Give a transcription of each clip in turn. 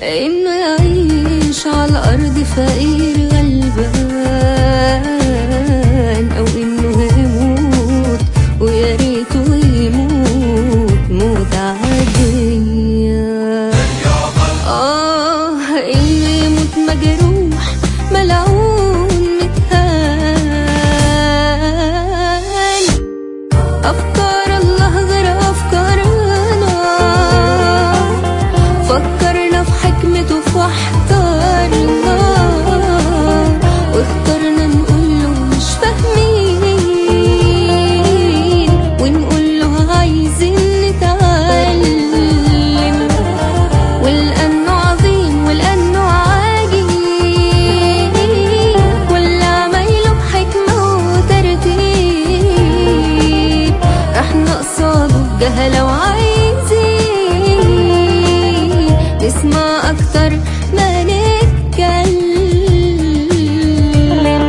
إنه يعيش على الأرض فقير غلبان أو إنه يموت ويا ريته يموت موت عادية آه إنه يموت مجروح ملعون متهان أفكار الله غير أفكارنا فكرنا في حكمته فاحترنا واخترنا نقول له مش فاهمين ونقول له عايزين نتعلم ولأنه عظيم ولأنه عاجيب كل عمايله بحكمة وترتيب احنا قصاده بجهلة وعايزين نسمع أكتر ما نتكلم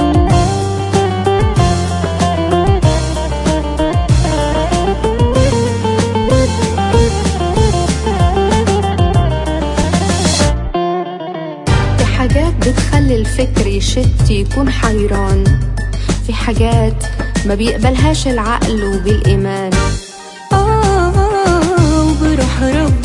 في حاجات بتخلي الفكر يشت يكون حيران في حاجات ما بيقبلهاش العقل وبالإيمان آه وبروح رب